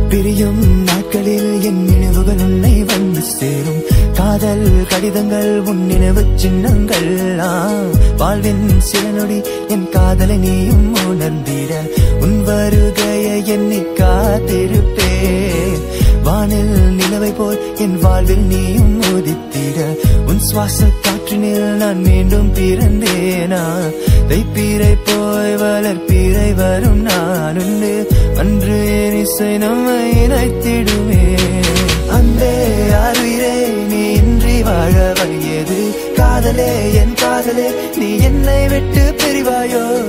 பிரியும் நாட்களில் என் நினைவுகள் உன்னை வந்து சேரும் காதல் கடிதங்கள் உன் நினைவு சின்னங்கள் ஆ, வாழ்வின் சில நொடி என் காதலை நீயும் உணர்ந்திட உன் வருகையை எண்ணி காத்திருப்பே வானில் நிலவை போல் என் வாழ்வில் நீயும் உதித்திட உன் சுவாச காற்றினில் நான் மீண்டும் பிறந்தேனா தைப்பீரை போய் வளர்ப்பீரை வரும் நான் உண்டு அன்று என் இசை நம்மை இணைத்திடுமே அன்பே அருயிரே நீ இன்றி வாழ வழியது காதலே என் காதலே நீ என்னை விட்டு பிரிவாயோ